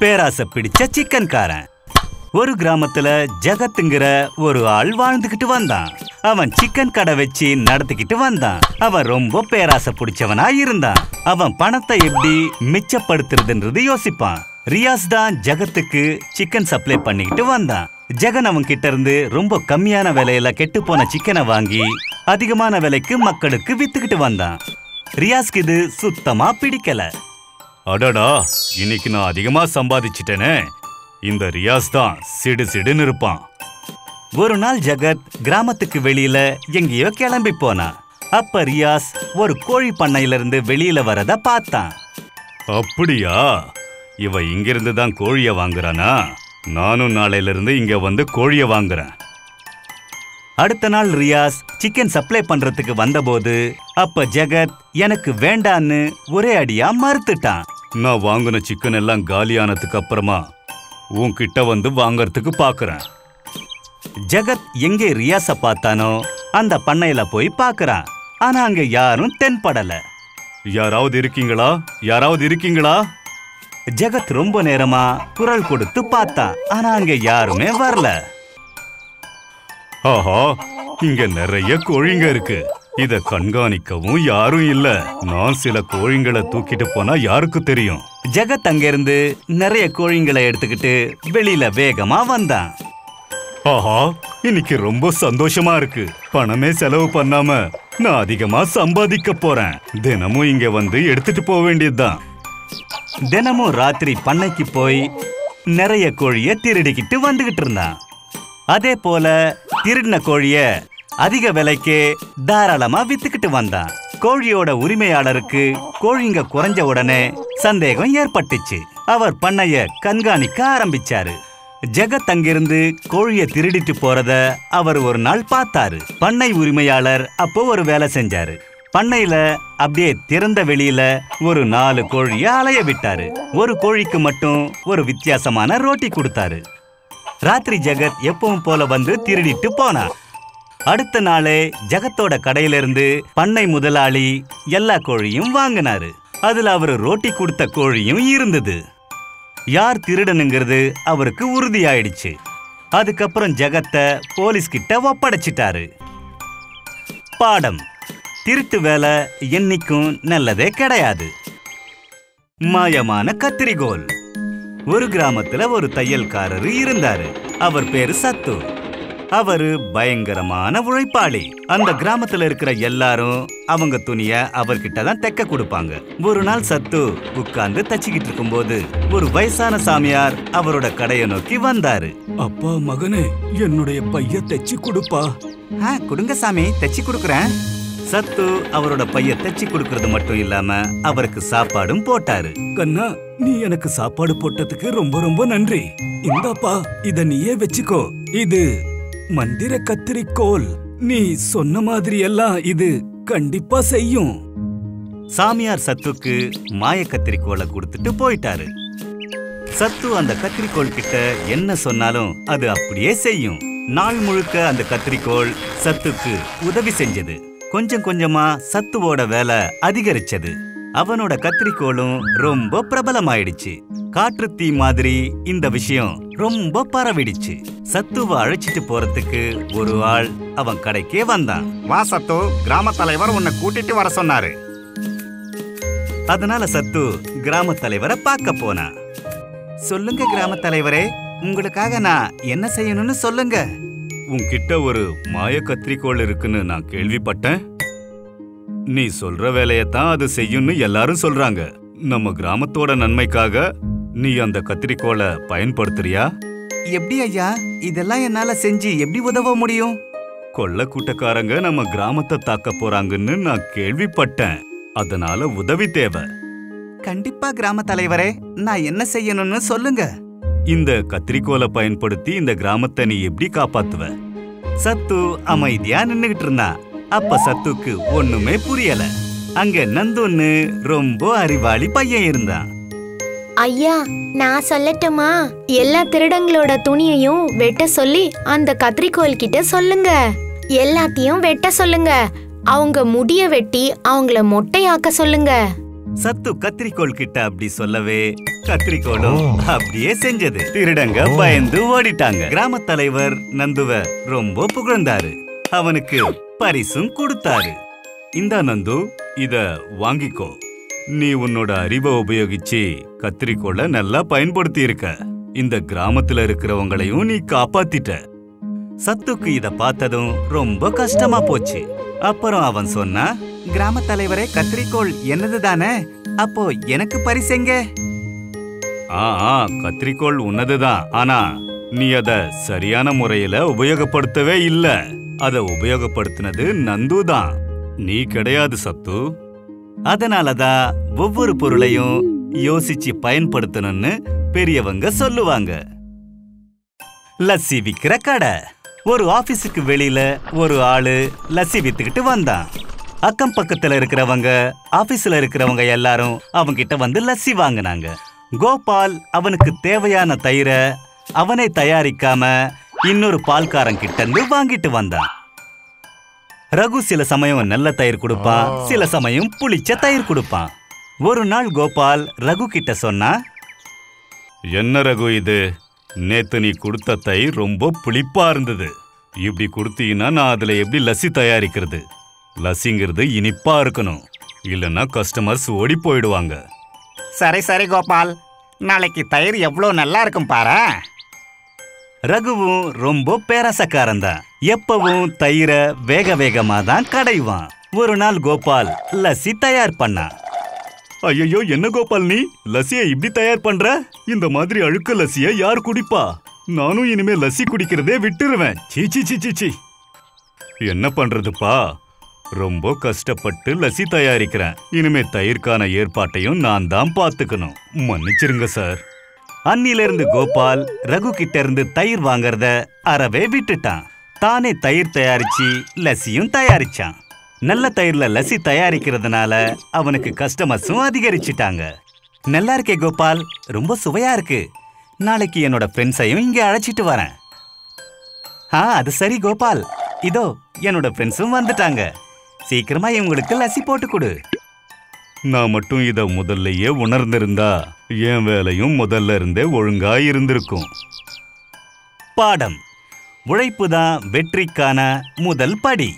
பேராசை பிடிச்ச சிக்கன்காரன் ஒரு கிராமத்துல ஜகத்துங்கிற ஒரு ஆள் வாழ்ந்துகிட்டு வந்தான் அவன் சிக்கன் கடை வச்சு நடத்திக்கிட்டு வந்தான் அவன் ரொம்ப பேராசை பிடிச்சவனா இருந்தான் அவன் பணத்தை எப்படி மிச்சப்படுத்துறதுன்றது யோசிப்பான் ரியாஸ் தான் ஜகத்துக்கு சிக்கன் சப்ளை பண்ணிக்கிட்டு வந்தான் ஜெகன் அவன் கிட்ட இருந்து ரொம்ப கம்மியான விலையில கெட்டு போன சிக்கனை வாங்கி அதிகமான விலைக்கு மக்களுக்கு வித்துக்கிட்டு வந்தான் ரியாஸ்க்கு இது சுத்தமா பிடிக்கல அடடா இன்னைக்கு நான் அதிகமா சம்பாதிச்சிட்டேனே இந்த ரியாஸ் தான் சிடு சிடுன்னு இருப்பான் ஒரு நாள் ஜகத் கிராமத்துக்கு வெளியில எங்கேயோ கிளம்பி போனான் அப்ப ரியாஸ் ஒரு கோழி பண்ணையில இருந்து வெளியில வரத பார்த்தான் அப்படியா இவ இங்கிருந்து தான் கோழிய வாங்குறானா நானும் நாளையில இருந்து இங்க வந்து கோழிய வாங்குறேன் அடுத்த நாள் ரியாஸ் சிக்கன் சப்ளை பண்றதுக்கு வந்தபோது அப்ப ஜெகத் எனக்கு வேண்டான்னு ஒரே அடியா மறுத்துட்டான் நான் வாங்கின சிக்கன் எல்லாம் காலியானதுக்கு அப்புறமா உன்கிட்ட வந்து வாங்கறதுக்கு பாக்குறேன் ஜெகத் எங்கே ரியாஸ பார்த்தானோ அந்த பண்ணையில போய் பார்க்கறான் ஆனா அங்க யாரும் தென்படல யாராவது இருக்கீங்களா யாராவது இருக்கீங்களா ஜெகத் ரொம்ப நேரமா குரல் கொடுத்து பார்த்தான் ஆனா அங்க யாருமே வரல ஆஹா இங்க நிறைய கோழிங்க இருக்கு இத கண்காணிக்கவும் யாரும் இல்ல நான் சில கோழிங்களை தூக்கிட்டு போனா யாருக்கு தெரியும் ஜெகத் அங்கிருந்து நிறைய கோழிங்களை எடுத்துக்கிட்டு வெளியில வேகமா வந்தான் ஆஹா இன்னைக்கு ரொம்ப சந்தோஷமா இருக்கு பணமே செலவு பண்ணாம நான் அதிகமா சம்பாதிக்க போறேன் தினமும் இங்க வந்து எடுத்துட்டு போக வேண்டியதுதான் தினமும் ராத்திரி பண்ணைக்கு போய் நிறைய கோழிய திருடிக்கிட்டு வந்துகிட்டு இருந்தான் அதே போல திருடின கோழிய அதிக விலைக்கு தாராளமா வித்துக்கிட்டு வந்தான் கோழியோட உரிமையாளருக்கு கோழிங்க குறைஞ்ச உடனே சந்தேகம் ஏற்பட்டுச்சு அவர் பண்ணைய கண்காணிக்க ஆரம்பிச்சாரு ஜெகத் அங்கிருந்து கோழிய திருடிட்டு போறத அவர் ஒரு நாள் பார்த்தாரு பண்ணை உரிமையாளர் அப்போ ஒரு வேலை செஞ்சாரு பண்ணையில அப்படியே திறந்த வெளியில ஒரு நாலு கோழிய அலைய விட்டாரு ஒரு கோழிக்கு மட்டும் ஒரு வித்தியாசமான ரோட்டி கொடுத்தாரு ராத்திரி ஜெகத் எப்பவும் போல வந்து திருடிட்டு போனான் அடுத்த நாளே ஜெகத்தோட கடையில இருந்து பண்ணை முதலாளி எல்லா கோழியும் வாங்கினாரு அதுல அவரு ரோட்டி கொடுத்த கோழியும் இருந்தது யார் திருடனுங்கிறது அவருக்கு உறுதியாயிடுச்சு அதுக்கப்புறம் ஜெகத்தை போலீஸ் கிட்ட ஒப்படைச்சிட்டாரு பாடம் திருட்டு வேலை என்னைக்கும் நல்லதே கிடையாது மாயமான கத்திரிகோல் ஒரு கிராமத்துல ஒரு தையல்காரர் இருந்தாரு அவர் பேரு சத்து அவரு பயங்கரமான உழைப்பாளி அந்த கிராமத்துல இருக்கிற எல்லாரும் அவங்க துணிய அவர்கிட்ட தான் தைக்க கொடுப்பாங்க ஒரு நாள் சத்து உட்கார்ந்து தச்சுக்கிட்டு இருக்கும்போது ஒரு வயசான சாமியார் அவரோட கடையை நோக்கி வந்தாரு அப்பா மகனே என்னுடைய பைய தைச்சு கொடுப்பா ஆ கொடுங்க சாமி தைச்சு கொடுக்குறேன் சத்து அவரோட பைய தைச்சு கொடுக்கறது மட்டும் இல்லாம அவருக்கு சாப்பாடும் போட்டாரு கண்ணா நீ எனக்கு சாப்பாடு போட்டதுக்கு ரொம்ப ரொம்ப நன்றி இந்தாப்பா இத நீயே வச்சுக்கோ இது மந்திர கத்திரிக்கோல் நீ சொன்ன மாதிரி எல்லாம் இது கண்டிப்பா செய்யும் சாமியார் சத்துக்கு மாய கத்திரிக்கோலை கொடுத்துட்டு போயிட்டாரு சத்து அந்த கத்திரிக்கோள் கிட்ட என்ன சொன்னாலும் அது அப்படியே செய்யும் நாள் முழுக்க அந்த கத்திரிக்கோள் சத்துக்கு உதவி செஞ்சது கொஞ்சம் கொஞ்சமா சத்துவோட வேலை அதிகரிச்சது அவனோட கத்திரிக்கோளும் ரொம்ப பிரபலமாயிடுச்சு காற்று தீ மாதிரி இந்த விஷயம் ரொம்ப பரவிடுச்சு சத்துவ அழைச்சிட்டு போறதுக்கு ஒரு ஆள் அவன் கடைக்கே வந்தான் வா சத்து கிராம தலைவர் உன்னை கூட்டிட்டு வர சொன்னாரு அதனால சத்து கிராம தலைவரை பார்க்க போனான் சொல்லுங்க கிராம தலைவரே உங்களுக்காக நான் என்ன செய்யணும்னு சொல்லுங்க உன்கிட்ட ஒரு மாய கத்திரிக்கோள் இருக்குன்னு நான் கேள்விப்பட்டேன் நீ சொல்ற வேலையத்தான் அது செய்யும்னு எல்லாரும் சொல்றாங்க நம்ம கிராமத்தோட நன்மைக்காக நீ அந்த கத்திரிக்கோளை பயன்படுத்துறியா எப்படி ஐயா இதெல்லாம் என்னால செஞ்சு எப்படி உதவ முடியும் கொள்ள கூட்டக்காரங்க நம்ம கிராமத்தை தாக்க போறாங்கன்னு நான் கேள்விப்பட்டேன் அதனால உதவி தேவை கண்டிப்பா கிராம தலைவரே நான் என்ன செய்யணும்னு சொல்லுங்க இந்த கத்திரிக்கோலை பயன்படுத்தி இந்த கிராமத்தை நீ எப்படி காப்பாத்துவ சத்து அமைதியா நின்னுகிட்டு இருந்தான் அப்ப சத்துக்கு ஒண்ணுமே புரியல அங்க நந்துன்னு ரொம்ப அறிவாளி பையன் இருந்தான் ஐயா நான் சொல்லட்டுமா எல்லா திருடங்களோட துணியையும் வெட்ட சொல்லி அந்த கத்திரிக்கோல் கிட்ட சொல்லுங்க எல்லாத்தையும் வெட்ட சொல்லுங்க அவங்க முடிய வெட்டி அவங்கள மொட்டையாக்க சொல்லுங்க சத்து கத்திரிக்கோள் கிட்ட அப்படி சொல்லவே கத்திரிக்கோளும் அப்படியே செஞ்சது திருடங்க பயந்து ஓடிட்டாங்க கிராம தலைவர் நந்துவ ரொம்ப புகழ்ந்தாரு அவனுக்கு பரிசும் கொடுத்தாரு இந்தா நந்து இத வாங்கிக்கோ நீ உன்னோட அறிவை உபயோகிச்சு கத்திரிக்கோளை நல்லா பயன்படுத்தி இருக்க இந்த கிராமத்துல இருக்கிறவங்களையும் நீ காப்பாத்திட்ட சத்துக்கு இத பார்த்ததும் ரொம்ப கஷ்டமா போச்சு அப்புறம் அவன் சொன்னா கிராம தலைவரே கத்திரிக்கோள் என்னது தானே அப்போ எனக்கு பரிசெங்க ஆ ஆ, கத்திரிக்கோள் உன்னதுதான் ஆனா நீ அத சரியான முறையில உபயோகப்படுத்தவே இல்ல அத உபயோகப்படுத்தினது நந்து தான் நீ கிடையாது சத்து அதனாலதான் ஒவ்வொரு பொருளையும் யோசிச்சு பயன்படுத்தணும்னு பெரியவங்க சொல்லுவாங்க லஸ்ஸி விக்கிற கடை ஒரு ஆபீஸுக்கு வெளியில ஒரு ஆளு லஸ்ஸி வித்துக்கிட்டு வந்தான் அக்கம் பக்கத்துல இருக்கிறவங்க ஆபீஸ்ல இருக்கிறவங்க எல்லாரும் அவன்கிட்ட வந்து லஸ்ஸி வாங்கினாங்க கோபால் அவனுக்கு தேவையான தயிரை அவனே தயாரிக்காம இன்னொரு பால்காரன் கிட்ட இருந்து வாங்கிட்டு வந்தான் ரகு சில சமயம் நல்ல தயிர் கொடுப்பான் சில சமயம் புளிச்ச தயிர் கொடுப்பான் ஒரு நாள் கோபால் ரகு கிட்ட சொன்னா என்ன ரகு இது நேத்து நீ கொடுத்த தயிர் ரொம்ப புளிப்பா இருந்தது இப்படி கொடுத்தீங்கன்னா நான் அதுல எப்படி லஸ்ஸி தயாரிக்கிறது லஸ்ஸிங்கிறது இனிப்பா இருக்கணும் இல்லைன்னா கஸ்டமர்ஸ் ஓடி போயிடுவாங்க சரி சரி கோபால் நாளைக்கு தயிர் எவ்வளோ நல்லா இருக்கும் பாரு ரகுவும் ரொம்ப பேரசக்காரன் தான் எப்பவும் தயிரை வேக வேகமா தான் கடைவான் ஒரு நாள் கோபால் லஸ்ஸி தயார் பண்ணான் ஐயோ என்ன கோபால் நீ லஸ்ஸியை இப்படி தயார் பண்ற இந்த மாதிரி அழுக்க லஸ்ஸிய யார் குடிப்பா நானும் இனிமே லஸ்ஸி குடிக்கிறதே விட்டுருவேன் சீ சீ சீ சீ சீ என்ன பண்றதுப்பா ரொம்ப கஷ்டப்பட்டு லஸ்ஸி தயாரிக்கிறேன் இனிமே தயிர்க்கான ஏற்பாட்டையும் நான் தான் பாத்துக்கணும் மன்னிச்சிருங்க சார் அன்னிலிருந்து கோபால் ரகு கிட்ட இருந்து தயிர் வாங்கறத அறவே விட்டுட்டான் தானே தயிர் தயாரிச்சு லஸ்ஸியும் தயாரிச்சான் நல்ல தயிர்ல லஸ்ஸி தயாரிக்கிறதுனால அவனுக்கு கஸ்டமர்ஸும் அதிகரிச்சிட்டாங்க நல்லா இருக்கே கோபால் ரொம்ப சுவையா இருக்கு நாளைக்கு என்னோட ஃப்ரெண்ட்ஸையும் இங்க அழைச்சிட்டு வரேன் ஆ அது சரி கோபால் இதோ என்னோட ஃப்ரெண்ட்ஸும் வந்துட்டாங்க சீக்கிரமா இவங்களுக்கு லஸ்ஸி போட்டு கொடு நான் மட்டும் இத முதல்லயே உணர்ந்திருந்தா என் வேலையும் முதல்ல இருந்தே ஒழுங்கா இருந்திருக்கும் பாடம் உழைப்பு தான் வெற்றிக்கான முதல் படி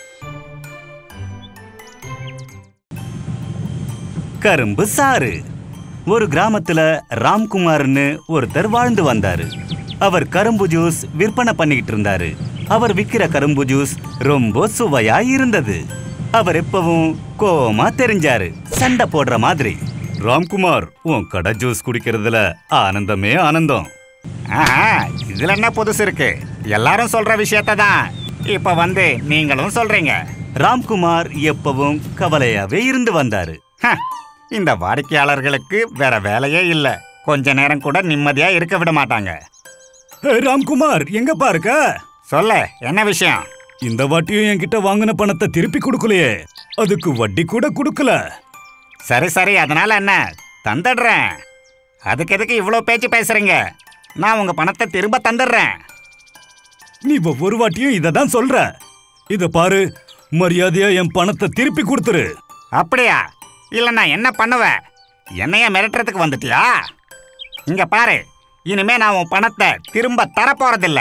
கரும்பு சாறு ஒரு கிராமத்துல ராம்குமார்னு ஒருத்தர் வாழ்ந்து வந்தாரு அவர் கரும்பு ஜூஸ் விற்பனை பண்ணிக்கிட்டு இருந்தாரு அவர் விக்கிற கரும்பு ஜூஸ் ரொம்ப சுவையா இருந்தது அவர் எப்பவும் கோவமா தெரிஞ்சாரு சண்டை போடுற மாதிரி ராம்குமார் உன் கடை ஜூஸ் குடிக்கிறதுல ஆனந்தமே ஆனந்தம் ஆஹா இதுல என்ன புதுசு இருக்கு எல்லாரும் சொல்ற விஷயத்த தான் இப்ப வந்து நீங்களும் சொல்றீங்க ராம்குமார் எப்பவும் கவலையாவே இருந்து வந்தாரு ஹ, இந்த வாடிக்கையாளர்களுக்கு வேற வேலையே இல்ல கொஞ்ச நேரம் கூட நிம்மதியா இருக்க விட மாட்டாங்க ஏய், ராம்குமார் எங்க பாருக்க சொல்ல என்ன விஷயம் இந்த வாட்டியும் என்கிட்ட வாங்கின பணத்தை திருப்பி கொடுக்கலையே அதுக்கு வட்டி கூட கொடுக்கல சரி சரி அதனால என்ன தந்துடுறேன் அதுக்கு எதுக்கு இவ்வளோ பேச்சு பேசுறீங்க நான் உங்க பணத்தை திரும்ப தந்துடுறேன் நீ ஒவ்வொரு வாட்டியும் இதை தான் சொல்ற இத பாரு மரியாதையா என் பணத்தை திருப்பி கொடுத்துரு அப்படியா இல்ல நான் என்ன பண்ணுவேன் என்னைய மிரட்டுறதுக்கு வந்துட்டியா இங்க பாரு இனிமே நான் உன் பணத்தை திரும்ப தர போறதில்ல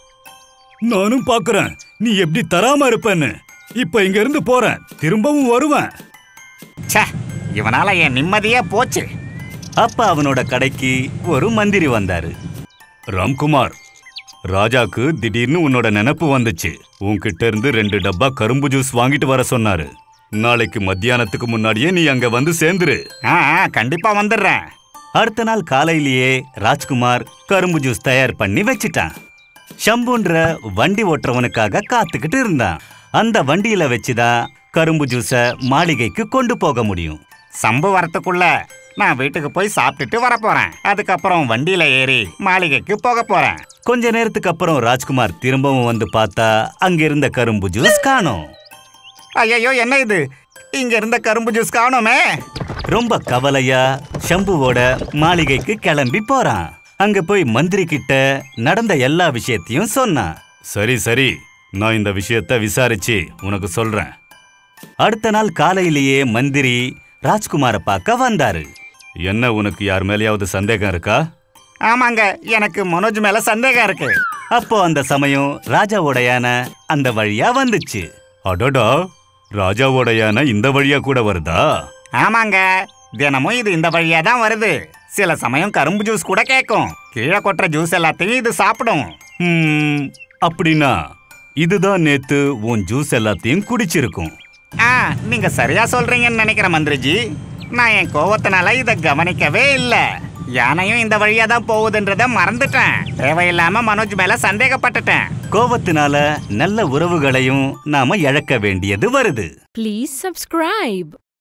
நானும் பாக்குறேன் நீ எப்படி தராம இருப்பேன்னு இப்ப இங்க இருந்து போறேன் திரும்பவும் வருவேன் ச்சே இவனால என் நிம்மதியே போச்சு அப்ப அவனோட கடைக்கு ஒரு மந்திரி வந்தாரு ராம்குமார் ராஜாக்கு திடீர்னு உன்னோட நினைப்பு வந்துச்சு உன்கிட்ட இருந்து ரெண்டு டப்பா கரும்பு ஜூஸ் வாங்கிட்டு வர சொன்னாரு நாளைக்கு மத்தியானத்துக்கு முன்னாடியே நீ அங்க வந்து சேர்ந்துரு ஆ ஆ, கண்டிப்பா வந்துடுறேன் அடுத்த நாள் காலையிலேயே ராஜ்குமார் கரும்பு ஜூஸ் தயார் பண்ணி வச்சிட்டான் ஷம்புன்ற வண்டி ஓட்டுறவனுக்காக காத்துக்கிட்டு இருந்தான் அந்த வண்டியில வச்சுதான் கரும்பு ஜூஸ மாளிகைக்கு கொண்டு போக முடியும் சம்பு வரத்துக்குள்ள நான் வீட்டுக்கு போய் சாப்பிட்டுட்டு வர போறேன் அதுக்கப்புறம் வண்டியில ஏறி மாளிகைக்கு போக போறேன் கொஞ்ச நேரத்துக்கு அப்புறம் ராஜ்குமார் திரும்பவும் வந்து பார்த்தா அங்க இருந்த கரும்பு ஜூஸ் காணோம் ஐயோ என்ன இது இங்க இருந்த கரும்பு ஜூஸ் காணுமே ரொம்ப கவலையா ஷம்புவோட மாளிகைக்கு கிளம்பி போறான் அங்க போய் மந்திரி கிட்ட நடந்த எல்லா விஷயத்தையும் சொன்னான் சரி சரி நான் இந்த விஷயத்த விசாரிச்சு உனக்கு சொல்றேன் அடுத்த நாள் காலையிலேயே மந்திரி ராஜ்குமார பார்க்க வந்தாரு என்ன உனக்கு யார் மேலயாவது சந்தேகம் இருக்கா ஆமாங்க எனக்கு மனோஜ் மேல சந்தேகம் இருக்கு அப்போ அந்த சமயம் ராஜாவோட யானை அந்த வழியா வந்துச்சு அடடா ராஜாவோட யானை இந்த வழியா கூட வருதா ஆமாங்க தினமும் இது இந்த வழியா தான் வருது சில சமயம் கரும்பு ஜூஸ் கூட கேட்கும் கீழே கொட்டுற ஜூஸ் எல்லாத்தையும் இது சாப்பிடும் ம், அப்படின்னா இதுதான் நேத்து உன் ஜூஸ் எல்லாத்தையும் குடிச்சிருக்கும் ஆ நீங்க சரியா சொல்றீங்கன்னு நினைக்கிறேன் மந்திரிஜி நான் என் கோவத்தினால இத கவனிக்கவே இல்ல யானையும் இந்த வழியா தான் போகுதுன்றத மறந்துட்டேன் தேவையில்லாம மனோஜ் மேல சந்தேகப்பட்டுட்டேன் கோபத்தினால நல்ல உறவுகளையும் நாம இழக்க வேண்டியது வருது Please subscribe.